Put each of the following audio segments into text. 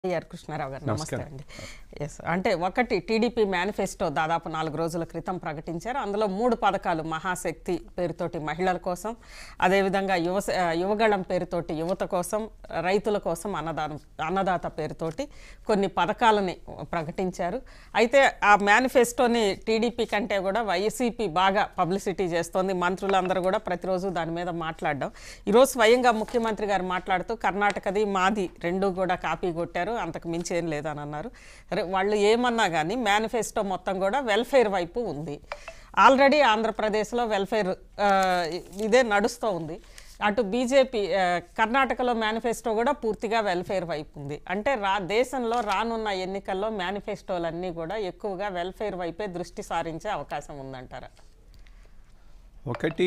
Are Krishnarao గారు నమస్తే అండి ఎస్ అంటే ఒకటి టీడీపీ మేనిఫెస్టో దాదాపు నాలుగు రోజుల క్రితం ప్రకటించారు అందులో మూడు పథకాలు మహాశక్తి పేరుతోటి మహిళల కోసం అదేవిధంగా యువ యువగళం పేరుతోటి యువత కోసం రైతుల కోసం అన్నదానం అన్నదాత పేరుతోటి కొన్ని పథకాలని ప్రకటించారు అయితే ఆ మేనిఫెస్టోని టీడీపీ కంటే కూడా వైసీపీ బాగా పబ్లిసిటీ చేస్తోంది మంత్రులందరూ కూడా ప్రతిరోజు దాని మీద మాట్లాడడం ఈరోజు స్వయంగా ముఖ్యమంత్రి గారు మాట్లాడుతూ కర్ణాటకది మాది రెండు కూడా కాపీ కొట్టారు అంతకు మించి ఏం లేదని అన్నారు అరే వాళ్ళు ఏమన్నా కానీ మేనిఫెస్టో మొత్తం కూడా వెల్ఫేర్ వైపు ఉంది ఆల్రెడీ ఆంధ్రప్రదేశ్లో వెల్ఫేర్ ఆ, ఇదే నడుస్తూ ఉంది అటు బీజేపీ ఆ, కర్ణాటకలో మేనిఫెస్టో కూడా పూర్తిగా వెల్ఫేర్ వైపు ఉంది అంటే రా దేశంలో రానున్న ఎన్నికల్లో మేనిఫెస్టోలన్నీ కూడా ఎక్కువగా వెల్ఫేర్ వైపే దృష్టి సారించే అవకాశం ఉందంటారా ఒకటి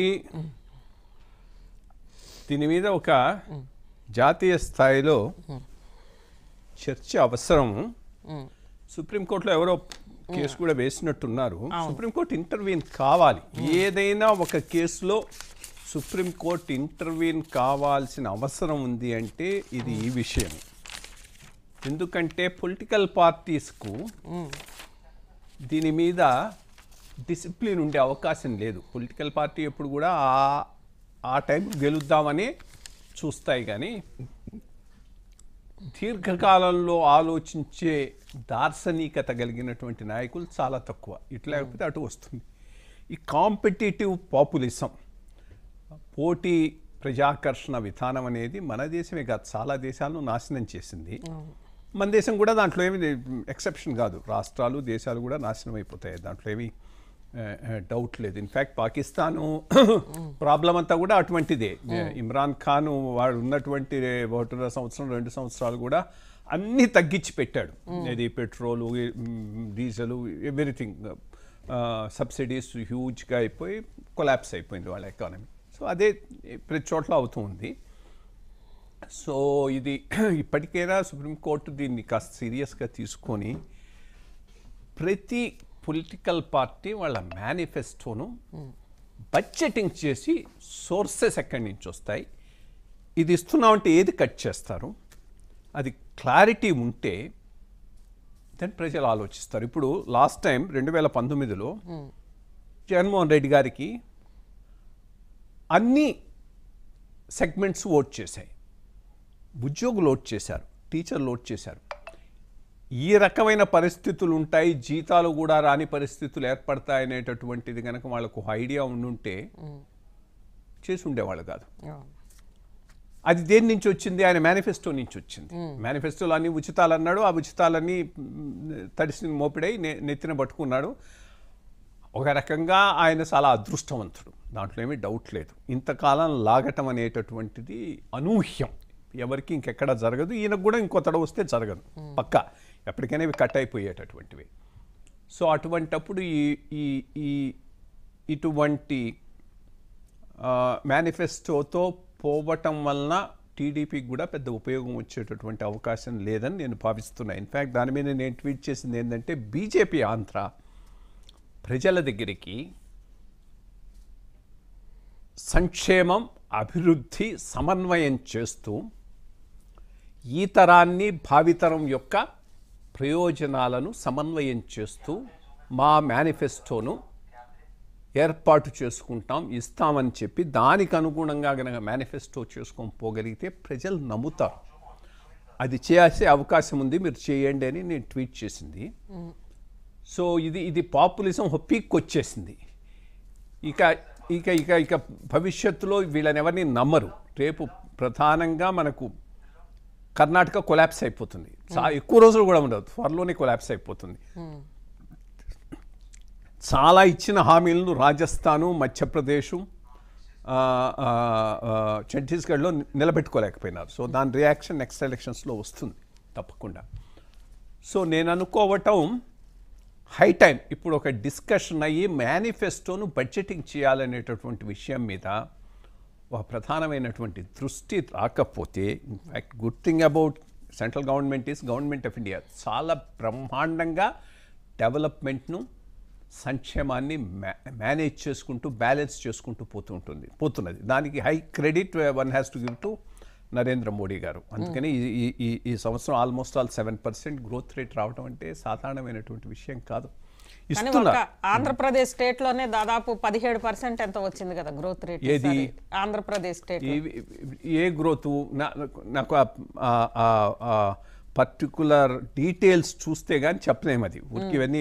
దీని మీద ఒక జాతీయ స్థాయిలో చర్చ అవసరం సుప్రీంకోర్టులో ఎవరో కేసు కూడా వేసినట్టున్నారు సుప్రీంకోర్టు ఇంటర్వ్యూన్ కావాలి ఏదైనా ఒక కేసులో సుప్రీంకోర్టు ఇంటర్వ్యూన్ కావాల్సిన అవసరం ఉంది అంటే ఇది ఈ విషయం ఎందుకంటే పొలిటికల్ పార్టీస్కు దీని మీద డిసిప్లిన్ ఉండే అవకాశం లేదు పొలిటికల్ పార్టీ ఎప్పుడు కూడా ఆ ఆ టైం గెలుద్దామని చూస్తాయి కానీ దీర్ఘకాలంలో ఆలోచించే దార్శనికత కలిగినటువంటి నాయకులు చాలా తక్కువ ఇట్లా లేకపోతే అటు వస్తుంది ఈ కాంపిటేటివ్ పాపులిజం పోటీ ప్రజాకర్షణ విధానం అనేది మన దేశమే కాదు చాలా దేశాలను నాశనం చేసింది మన దేశం కూడా దాంట్లో ఏమి ఎక్సెప్షన్ కాదు రాష్ట్రాలు దేశాలు కూడా నాశనం అయిపోతాయి దాంట్లో ఏమి డౌట్ లేదు ఇన్ఫ్యాక్ట్ పాకిస్తాను ప్రాబ్లం అంతా కూడా అటువంటిదే ఇమ్రాన్ ఖాన్ వాడు ఉన్నటువంటి ఒకటిన్నర సంవత్సరం రెండు సంవత్సరాలు కూడా అన్నీ తగ్గించి పెట్టాడు ఇది పెట్రోలు డీజిల్ ఎవ్రీథింగ్ సబ్సిడీస్ హ్యూజ్గా అయిపోయి కొలాప్స్ అయిపోయింది వాళ్ళ ఎకానమీ సో అదే ప్రతి చోట్ల అవుతూ ఉంది సో ఇది ఇప్పటికైనా సుప్రీంకోర్టు దీన్ని కాస్త సీరియస్గా తీసుకొని ప్రతి పొలిటికల్ పార్టీ వాళ్ళ మేనిఫెస్టోను బడ్జెటింగ్ చేసి సోర్సెస్ ఎక్కడి నుంచి వస్తాయి ఇది ఇస్తున్నామంటే ఏది కట్ చేస్తారు అది క్లారిటీ ఉంటే దాన్ని ప్రజలు ఆలోచిస్తారు ఇప్పుడు లాస్ట్ టైం రెండు వేల పంతొమ్మిదిలో జగన్మోహన్ రెడ్డి గారికి అన్ని సెగ్మెంట్స్ ఓట్ చేశాయి ఉద్యోగులు ఓట్ చేశారు టీచర్లు ఓట్ చేశారు ఈ రకమైన పరిస్థితులు ఉంటాయి జీతాలు కూడా రాని పరిస్థితులు ఏర్పడతాయి అనేటటువంటిది కనుక వాళ్ళకు ఐడియా ఉండుంటే చేసి ఉండేవాళ్ళు కాదు అది దేని నుంచి వచ్చింది ఆయన మేనిఫెస్టో నుంచి వచ్చింది మేనిఫెస్టోలో అన్ని ఉచితాలు అన్నాడు ఆ ఉచితాలన్నీ మ్, తడిసిన మోపిడై నె- నెత్తిన పట్టుకున్నాడు ఒక రకంగా ఆయన చాలా అదృష్టవంతుడు దాంట్లో ఏమీ డౌట్ లేదు ఇంతకాలం లాగటం అనేటటువంటిది అనూహ్యం ఎవరికి ఇంకెక్కడ జరగదు ఈయనకు కూడా ఇంకో తడ వస్తే జరగదు పక్క ఎప్పటికైనా ఇవి కట్ అయిపోయేటటువంటివి సో అటువంటప్పుడు ఈ ఈ ఈ ఇటువంటి మేనిఫెస్టోతో పోవటం వలన టీడీపీకి కూడా పెద్ద ఉపయోగం వచ్చేటటువంటి అవకాశం లేదని నేను భావిస్తున్నాను ఇన్ఫ్యాక్ట్ దాని మీద నేను ట్వీట్ చేసింది ఏంటంటే బీజేపీ ఆంధ్ర ప్రజల దగ్గరికి సంక్షేమం అభివృద్ధి సమన్వయం చేస్తూ ఈ తరాన్ని భావితరం యొక్క ప్రయోజనాలను సమన్వయం చేస్తూ మా మేనిఫెస్టోను ఏర్పాటు చేసుకుంటాం ఇస్తామని చెప్పి దానికి అనుగుణంగా గనక మేనిఫెస్టో చేసుకొని పోగలిగితే ప్రజలు నమ్ముతారు అది చేసే అవకాశం ఉంది మీరు చేయండి అని నేను ట్వీట్ చేసింది సో ఇది ఇది పాపులిజం పీక్ వచ్చేసింది ఇక ఇక ఇక ఇక భవిష్యత్తులో వీళ్ళని ఎవరిని నమ్మరు రేపు ప్రధానంగా మనకు కర్ణాటక కొలాప్స్ అయిపోతుంది చాలా ఎక్కువ రోజులు కూడా ఉండదు త్వరలోనే కొలాప్స్ అయిపోతుంది చాలా ఇచ్చిన హామీలను రాజస్థాను మధ్యప్రదేశ్ ఆ, ఆ, ఆ, ఛత్తీస్గఢ్లో నిలబెట్టుకోలేకపోయినారు సో దాని రియాక్షన్ నెక్స్ట్ ఎలక్షన్స్లో వస్తుంది తప్పకుండా సో నేను అనుకోవటం హై టైం ఇప్పుడు ఒక డిస్కషన్ అయ్యి మేనిఫెస్టోను బడ్జెటింగ్ చేయాలనేటటువంటి విషయం మీద ఒక ప్రధానమైనటువంటి దృష్టి రాకపోతే in fact good thing about central government is government of India చాలా బ్రహ్మాండంగా డెవలప్మెంట్ను సంక్షేమాన్ని మ్యా మేనేజ్ చేసుకుంటూ బ్యాలెన్స్ చేసుకుంటూ పోతూ ఉంటుంది పోతున్నది దానికి high credit one has to give to Narendra Modi గారు అందుకని ఈ- ఈ ఈ ఈ సంవత్సరం almost all seven percent growth rate రావడం అంటే సాధారణమైనటువంటి విషయం కాదు కానీ ఇస్తున్నారు ఒక ఆంధ్రప్రదేశ్ స్టేట్ లోనే దాదాపు పదిహేడు పర్సెంట్ ఎంత వచ్చింది కదా గ్రోత్ రేట్ ఏది? ఆంధ్రప్రదేశ్ స్టేట్ ఈ- ఏ గ్రోత్ నాకు పర్టికులర్ డీటెయిల్స్ చూస్తే కానీ చెప్పలేము అది ఊరికి ఇవన్నీ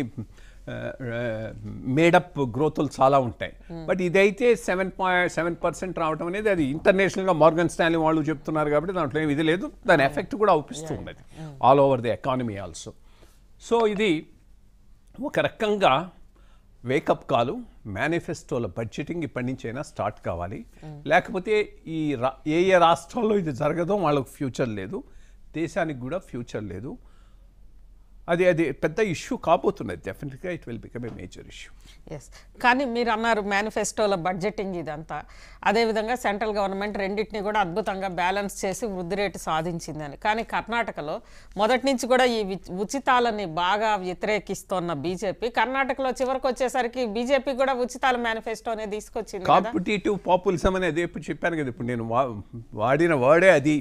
మేడప్ గ్రోతులు చాలా ఉంటాయి బట్ ఇదైతే సెవెన్ పాయింట్ సెవెన్ పర్సెంట్ రావడం అనేది అది ఇంటర్నేషనల్గా మార్గన్ స్టాన్లీ వాళ్ళు చెప్తున్నారు కాబట్టి దాంట్లో ఏమి ఇది లేదు దాని ఎఫెక్ట్ కూడా అవుపిస్తూ ఉన్నది all over the economy also so ఇది ఒక రకంగా వేకప్ కాలు మేనిఫెస్టోల బడ్జెటింగ్ ఇప్పటి నుంచి అయినా స్టార్ట్ కావాలి లేకపోతే ఈ రా ఏ ఏ రాష్ట్రాల్లో ఇది జరగదో వాళ్ళకు ఫ్యూచర్ లేదు దేశానికి కూడా ఫ్యూచర్ లేదు అది అది పెద్ద ఇష్యూ కాబోతున్నది డెఫినెట్గా it will become a major issue yes కానీ మీరు అన్నారు మేనిఫెస్టోలో బడ్జెటింగ్ ఇదంతా అదేవిధంగా సెంట్రల్ గవర్నమెంట్ రెండింటిని కూడా అద్భుతంగా బ్యాలెన్స్ చేసి వృద్ధి రేటు సాధించిందని కానీ కర్ణాటకలో మొదటి నుంచి కూడా ఈ వి- ఉచితాలని బాగా వ్యతిరేకిస్తోన్న బీజేపీ కర్ణాటకలో చివరికి వచ్చేసరికి బీజేపీ కూడా ఉచితాల మేనిఫెస్టోనే తీసుకొచ్చింది కదా కాంపిటేటివ్ పాపులిజం అనేది ఎప్పుడు చెప్పాను కదా ఇప్పుడు నేను వా- వాడిన వర్డే అది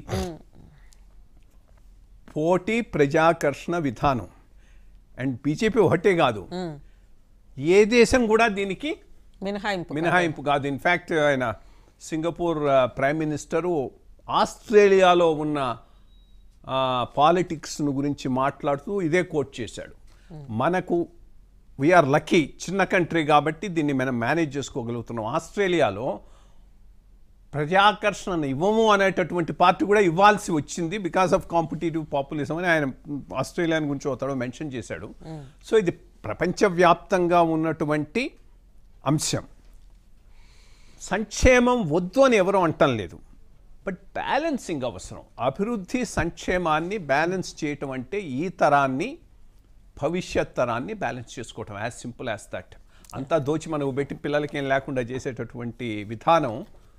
పోటీ ప్రజాకర్షణ విధానం అండ్ బీజేపీ ఒకటే కాదు ఏ దేశం కూడా దీనికి మినహాయింపు మినహాయింపు కాదు ఇన్ఫ్యాక్ట్ ఆయన సింగపూర్ ఆ, ప్రైమ్ మినిస్టరు ఆస్ట్రేలియాలో ఉన్న పాలిటిక్స్ను గురించి మాట్లాడుతూ ఇదే కోట్ చేశాడు మనకు వీఆర్ లక్కీ చిన్న కంట్రీ కాబట్టి దీన్ని మనం మేనేజ్ చేసుకోగలుగుతున్నాం ఆస్ట్రేలియాలో ప్రజాకర్షణను ఇవ్వము అనేటటువంటి పార్టీ కూడా ఇవ్వాల్సి వచ్చింది బికాస్ ఆఫ్ కాంపిటేటివ్ పాపులిజం అని ఆయన ఆస్ట్రేలియా గురించి ఒకతాడు మెన్షన్ చేశాడు సో ఇది ప్రపంచవ్యాప్తంగా ఉన్నటువంటి అంశం సంక్షేమం వద్దు అని ఎవరు అంటం లేదు బట్ బ్యాలెన్సింగ్ అవసరం అభివృద్ధి సంక్షేమాన్ని బ్యాలెన్స్ చేయటం అంటే ఈ తరాన్ని భవిష్యత్ తరాన్ని బ్యాలెన్స్ చేసుకోవటం యాజ్ సింపుల్ యాజ్ దట్ అంతా దోచి మనకు పెట్టి పిల్లలకి ఏం లేకుండా చేసేటటువంటి విధానం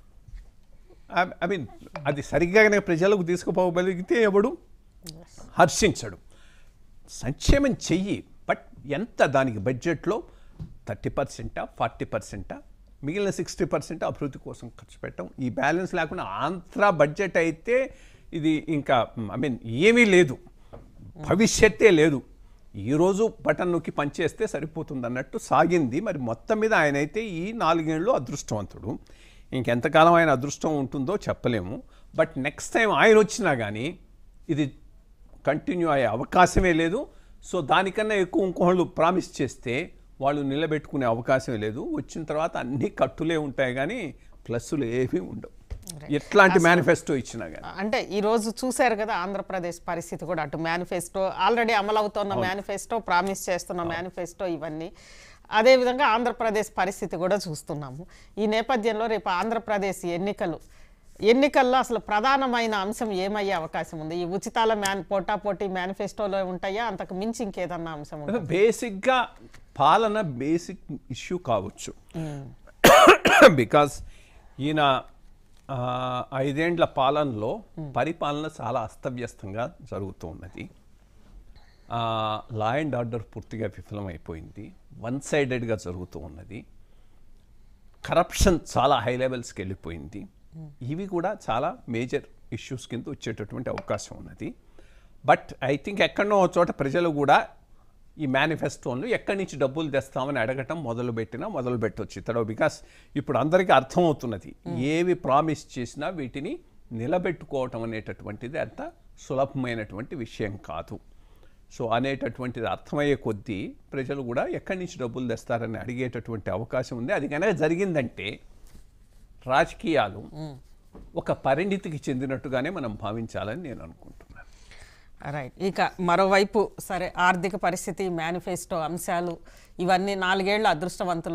ఐ మీన్ అది సరిగ్గా కనుక ప్రజలకు తీసుకుపోగలిగితే ఎవడు హర్షించడు సంక్షేమం చెయ్యి బట్ ఎంత దానికి బడ్జెట్లో థర్టీ పర్సెంటా ఫార్టీ పర్సెంటా మిగిలిన సిక్స్టీ పర్సెంట్ అభివృద్ధి కోసం ఖర్చు పెట్టడం ఈ బ్యాలెన్స్ లేకుండా ఆంధ్ర బడ్జెట్ అయితే ఇది ఇంకా ఐ మీన్ ఏమీ లేదు భవిష్యత్తే లేదు ఈరోజు బటన్ నొక్కి పనిచేస్తే సరిపోతుంది అన్నట్టు సాగింది మరి మొత్తం మీద ఆయన అయితే ఈ నాలుగేళ్ళు అదృష్టవంతుడు ఇంకెంతకాలం ఆయన అదృష్టం ఉంటుందో చెప్పలేము బట్ నెక్స్ట్ టైం ఆయన వచ్చినా కానీ ఇది కంటిన్యూ అయ్యే అవకాశమే లేదు సో దానికన్నా ఎక్కువ ఇంకోళ్ళు ప్రామిస్ చేస్తే వాళ్ళు నిలబెట్టుకునే అవకాశమే లేదు వచ్చిన తర్వాత అన్ని కట్టులే ఉంటాయి కానీ ప్లస్సులు ఏమీ ఉండవు ఎట్లాంటి మేనిఫెస్టో ఇచ్చినా కానీ అంటే ఈ రోజు చూశారు కదా ఆంధ్రప్రదేశ్ పరిస్థితి కూడా అటు మేనిఫెస్టో ఆల్రెడీ అమలవుతున్న మేనిఫెస్టో ప్రామిస్ చేస్తున్న మేనిఫెస్టో ఇవన్నీ అదేవిధంగా ఆంధ్రప్రదేశ్ పరిస్థితి కూడా చూస్తున్నాము ఈ నేపథ్యంలో రేపు ఆంధ్రప్రదేశ్ ఎన్నికలు ఎన్నికల్లో అసలు ప్రధానమైన అంశం ఏమయ్యే అవకాశం ఉంది ఈ ఉచితాల మ్యాన్ పోటాపోటీ మేనిఫెస్టోలో ఉంటాయా అంతకు మించి ఇంకేదన్నా అంశం ఉందా? బేసిక్గా పాలన బేసిక్ ఇష్యూ కావచ్చు బికాస్ ఈయన ఆ, ఐదేండ్ల పాలనలో పరిపాలన చాలా అస్తవ్యస్తంగా జరుగుతూ ఉన్నది లా అండ్ ఆర్డర్ పూర్తిగా విఫలమైపోయింది వన్ సైడెడ్గా జరుగుతూ ఉన్నది కరప్షన్ చాలా హై లెవెల్స్కి వెళ్ళిపోయింది ఇవి కూడా చాలా మేజర్ ఇష్యూస్ కింద వచ్చేటటువంటి అవకాశం ఉన్నది బట్ ఐ థింక్ ఎక్కడనో ఒక చోట ప్రజలు కూడా ఈ మేనిఫెస్టోను ఎక్కడి నుంచి డబ్బులు తెస్తామని అడగటం మొదలు పెట్టినా మొదలు పెట్టవచ్చు ఇతడు బికాస్ ఇప్పుడు అందరికీ అర్థమవుతున్నది ఏవి ప్రామిస్ చేసినా వీటిని నిలబెట్టుకోవటం అనేటటువంటిది అంత సులభమైనటువంటి విషయం కాదు సో అనేటటువంటిది అర్థమయ్యే కొద్దీ ప్రజలు కూడా ఎక్కడి నుంచి డబ్బులు తెస్తారని అడిగేటటువంటి అవకాశం ఉంది అది కనుక జరిగిందంటే రాజకీయాలు ఒక పరిణితికి చెందినట్టుగానే మనం భావించాలని నేను అనుకుంటున్నాను రైట్ ఇక మరోవైపు సరే ఆర్థిక పరిస్థితి మేనిఫెస్టో అంశాలు ఇవన్నీ నాలుగేళ్ల అదృష్టవంతులు